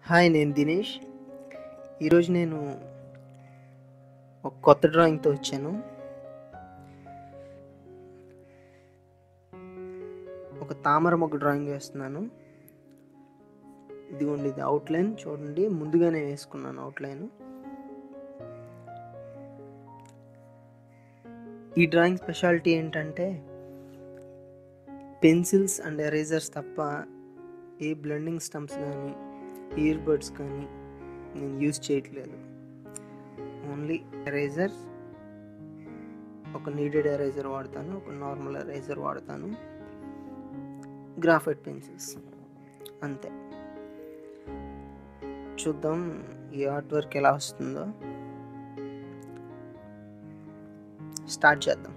hi నేను దినేష్ ఈరోజు నేను ఒక కొత్త డ్రాయింగ్తో వచ్చాను ఒక తామర మొగ్గ డ్రాయింగ్ వేస్తున్నాను ఇదిగోండి ఇది అవుట్లైన్ చూడండి ముందుగానే వేసుకున్నాను అవుట్లైన్ ఈ డ్రాయింగ్ స్పెషాలిటీ ఏంటంటే పెన్సిల్స్ అండ్ ఎరేజర్స్ తప్ప ఏ బ్లెండింగ్ స్టంప్స్ కానీ ఇయర్ బడ్స్ కానీ నేను యూజ్ చేయట్లేదు ఓన్లీ ఎరేజర్ ఒక నీడెడ్ ఎరేజర్ వాడతాను ఒక నార్మల్ ఎరేజర్ వాడతాను గ్రాఫైట్ పెన్సిల్స్ అంతే చూద్దాం ఈ ఆర్ట్ వర్క్ ఎలా వస్తుందో స్టార్ట్ చేద్దాం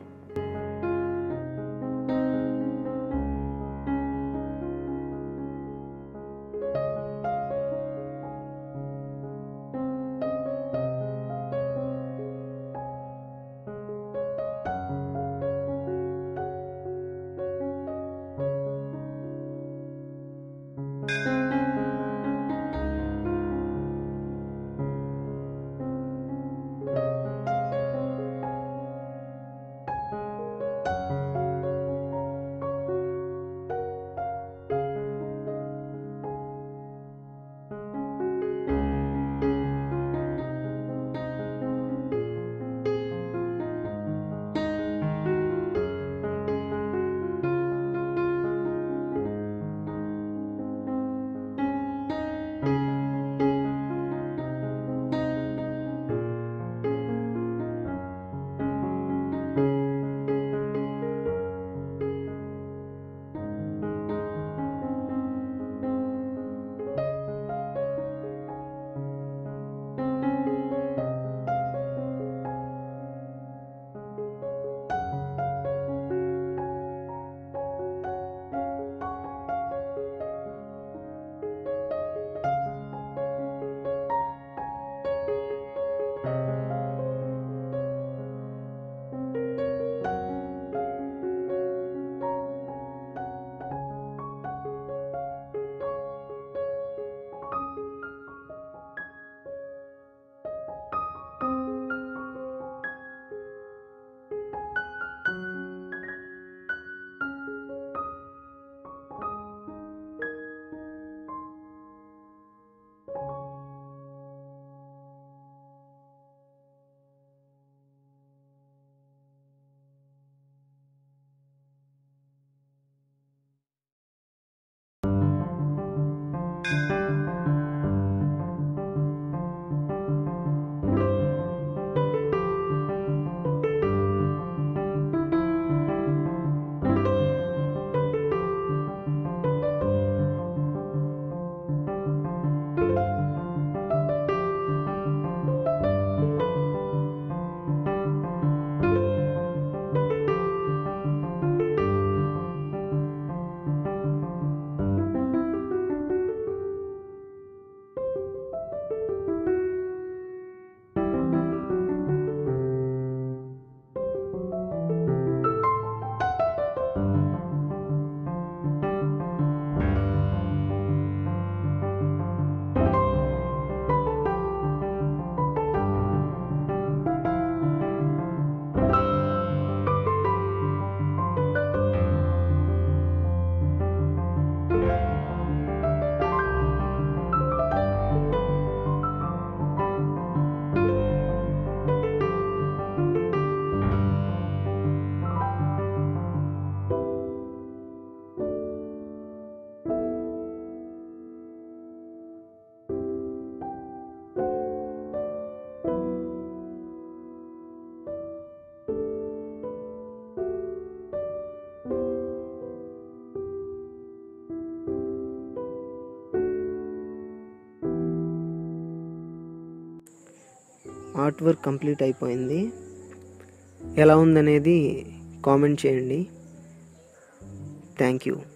ఆర్ట్ వర్క్ కంప్లీట్ అయిపోయింది ఎలా ఉందనేది కామెంట్ చేయండి థ్యాంక్ యూ